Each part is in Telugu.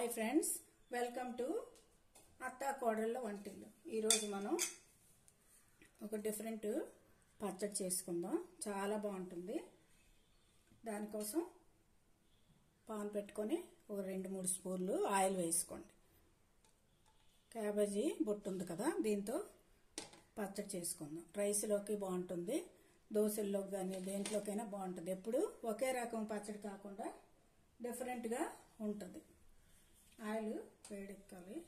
హాయ్ ఫ్రెండ్స్ వెల్కమ్ టు అత్తా కోడళ్ళ వంటిల్లు ఈరోజు మనం ఒక డిఫరెంట్ పచ్చడి చేసుకుందాం చాలా బాగుంటుంది దానికోసం పాన్ పెట్టుకొని ఒక రెండు మూడు స్పూన్లు ఆయిల్ వేసుకోండి క్యాబేజీ బొట్టు ఉంది కదా దీంతో పచ్చడి చేసుకుందాం రైస్లోకి బాగుంటుంది దోశల్లోకి కానీ దేంట్లోకైనా బాగుంటుంది ఎప్పుడు ఒకే రకం పచ్చడి కాకుండా డిఫరెంట్గా ఉంటుంది ఆయిల్ వేడెక్కాలి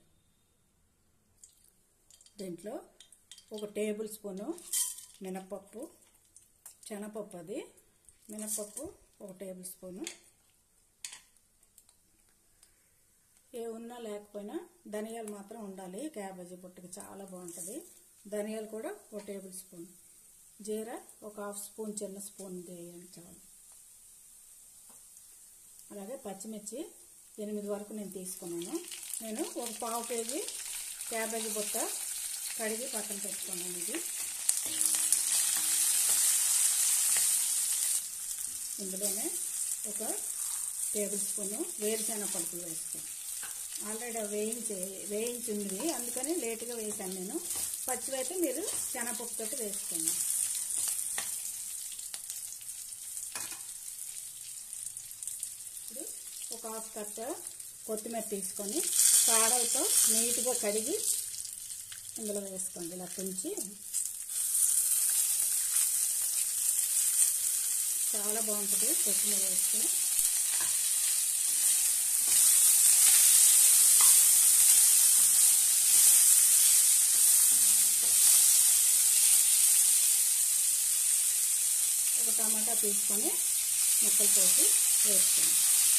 దీంట్లో ఒక టేబుల్ స్పూను మినపప్పు శనగపప్పు అది మినపప్పు ఒక టేబుల్ స్పూను ఏ ఉన్నా లేకపోయినా ధనియాలు మాత్రం ఉండాలి క్యాబేజీ పుట్టుకి చాలా బాగుంటుంది ధనియాలు కూడా ఒక టేబుల్ స్పూన్ జీరా ఒక హాఫ్ స్పూన్ చిన్న స్పూన్ వేయండి చాలు అలాగే పచ్చిమిర్చి ఎనిమిది వరకు నేను తీసుకున్నాను నేను ఒక పావు కేజీ క్యాబేజీ బుట్ట కడిగి పక్కన పెట్టుకున్నాను ఇది ఇందులోనే ఒక టేబుల్ స్పూను వేరుశెనగ పలుకులు వేస్తాను ఆల్రెడీ వేయించి వేయించింది అందుకని లేటుగా వేసాను నేను పచ్చివైతే మీరు శనగపప్పుతో వేసుకోండి ఇప్పుడు ఒక హాఫ్ కట్ కొత్తిమీర తీసుకొని కాడలతో నీట్గా కడిగి ఇందులో వేసుకోండి ఇలా తుంచి చాలా బాగుంటుంది కొత్తిమీర వేస్తే ఒక టమాటా తీసుకొని ముక్కలు పోసి వేసుకోండి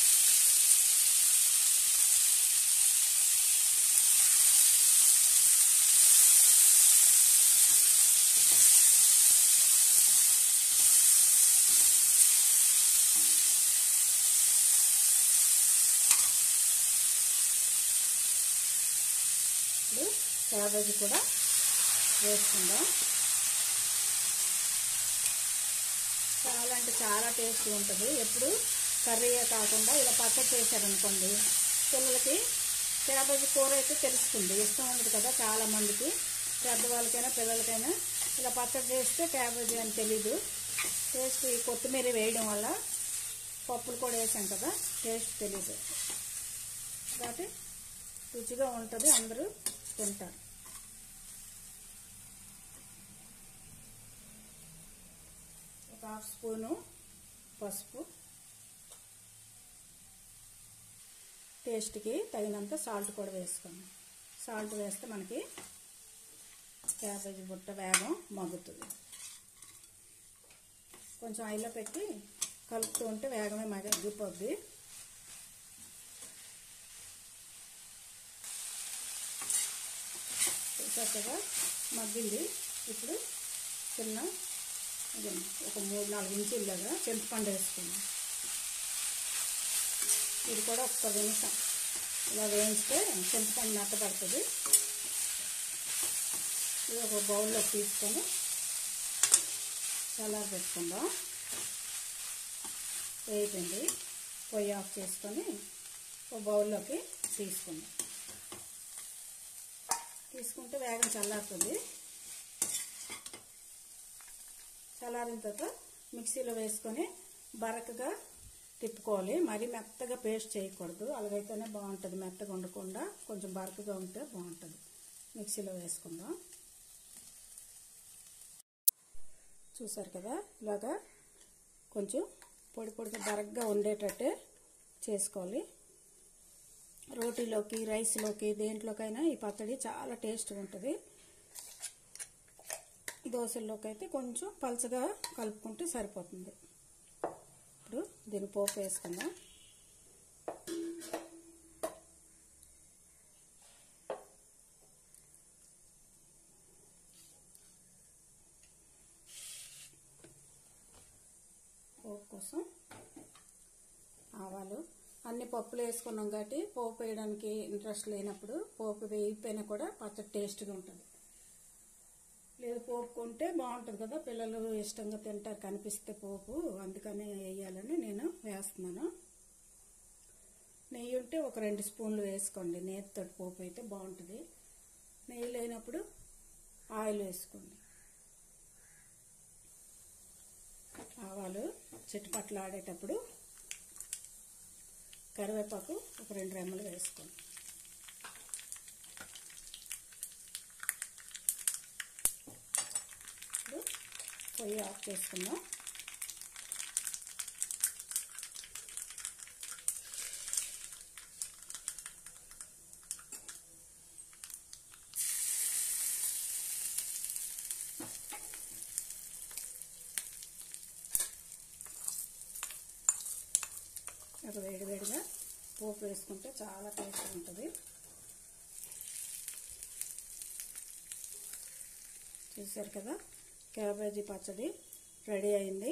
ఇప్పుడు క్యాబేజీ కూడా వేసుకుందాం చాలా అంటే చాలా టేస్ట్ ఉంటుంది ఎప్పుడు కర్రీయే కాకుండా ఇలా పచ్చడి చేశారనుకోండి పిల్లలకి క్యాబేజీ కూర అయితే తెలుస్తుంది ఇష్టం ఉండదు కదా చాలా మందికి పెద్దవాళ్ళకైనా పిల్లలకైనా ఇలా పచ్చడి చేస్తే క్యాబేజీ అని తెలీదు టేస్ట్ ఈ కొత్తిమీర వేయడం వల్ల పప్పులు కూడా వేసాం కదా టేస్ట్ తెలీదు కాబట్టి రుచిగా ఉంటుంది అందరూ తింటారు ఒక హాఫ్ స్పూను పసుపు టేస్ట్కి తగినంత సాల్ట్ కూడా వేసుకోండి సాల్ట్ వేస్తే మనకి క్యాబేజీ బుట్ట వేగం మగ్గుతుంది కొంచెం ఆయిల్లో పెట్టి కలుపుతూ ఉంటే వేగమే మగ్గిపోద్ది చక్కగా మగ్గింది ఇప్పుడు చిన్న ఇది ఒక మూడు నాలుగు ఇంచులు దగ్గర చింతపండు వేసుకున్నాం ఇది కూడా ఒక్క నిమిషం ఇలా వేయించితే చింతపండు మెత్తపడుతుంది ఇది ఒక బౌల్లో తీసుకొని చల్లారి పెట్టుకుందాం వేయింది పొయ్యి ఆఫ్ చేసుకొని ఒక బౌల్లోకి తీసుకుందాం తీసుకుంటే వేగం చల్లారుతుంది చల్లారిన తర్వాత మిక్సీలో వేసుకొని బరకగా తిప్పుకోవాలి మరీ మెత్తగా పేస్ట్ చేయకూడదు అలాగైతేనే బాగుంటుంది మెత్తగా ఉండకుండా కొంచెం బరకగా ఉంటే బాగుంటుంది మిక్సీలో వేసుకుందాం చూసారు కదా ఇలాగా కొంచెం పొడి పొడిగా బరకగా ఉండేటట్టే చేసుకోవాలి రోటీలోకి రైస్లోకి దేంట్లోకైనా ఈ పచ్చడి చాలా టేస్ట్గా ఉంటుంది దోశల్లోకి అయితే కొంచెం పలచగా కలుపుకుంటే సరిపోతుంది ఇప్పుడు దీన్ని పోపు వేసుకుందాం పోపు కోసం ఆవాలు అన్ని పప్పులు వేసుకున్నాం కాబట్టి పోపు వేయడానికి ఇంట్రెస్ట్ లేనప్పుడు పోపు వేయిపోయినా కూడా పచ్చడి టేస్ట్గా ఉంటుంది లేదు పోపు కొంటే బాగుంటుంది కదా పిల్లలు ఇష్టంగా తింటారు కనిపిస్తే పోపు అందుకని వేయాలని నేను వేస్తున్నాను నెయ్యి ఉంటే ఒక రెండు స్పూన్లు వేసుకోండి నేతితో పోపు అయితే బాగుంటుంది నెయ్యి లేనప్పుడు ఆయిల్ వేసుకోండి ఆవాలు చిట్టుపట్లు ఆడేటప్పుడు కరివేపాకు ఒక రెండు రెమ్మలు వేసుకోండి ఇప్పుడు పొయ్యి ఆఫ్ చేసుకుందాం ఒక వేడి వేడిగా పోపు వేసుకుంటే చాలా టేస్ట్ ఉంటుంది చూసారు కదా క్యాబేజీ పచ్చడి రెడీ అయింది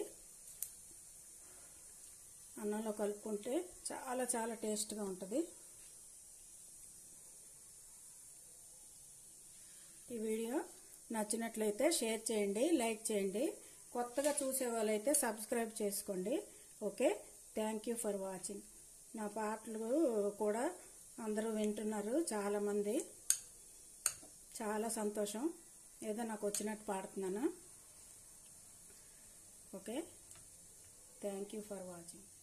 అన్నంలో కలుపుకుంటే చాలా చాలా టేస్ట్గా ఉంటుంది ఈ వీడియో నచ్చినట్లయితే షేర్ చేయండి లైక్ చేయండి కొత్తగా చూసే వాళ్ళైతే సబ్స్క్రైబ్ చేసుకోండి okay thank you for watching నా పాటలు కూడా అందరూ వింటున్నారు చాలామంది చాలా సంతోషం ఏదో నాకు వచ్చినట్టు పాడుతున్నాను okay thank you for watching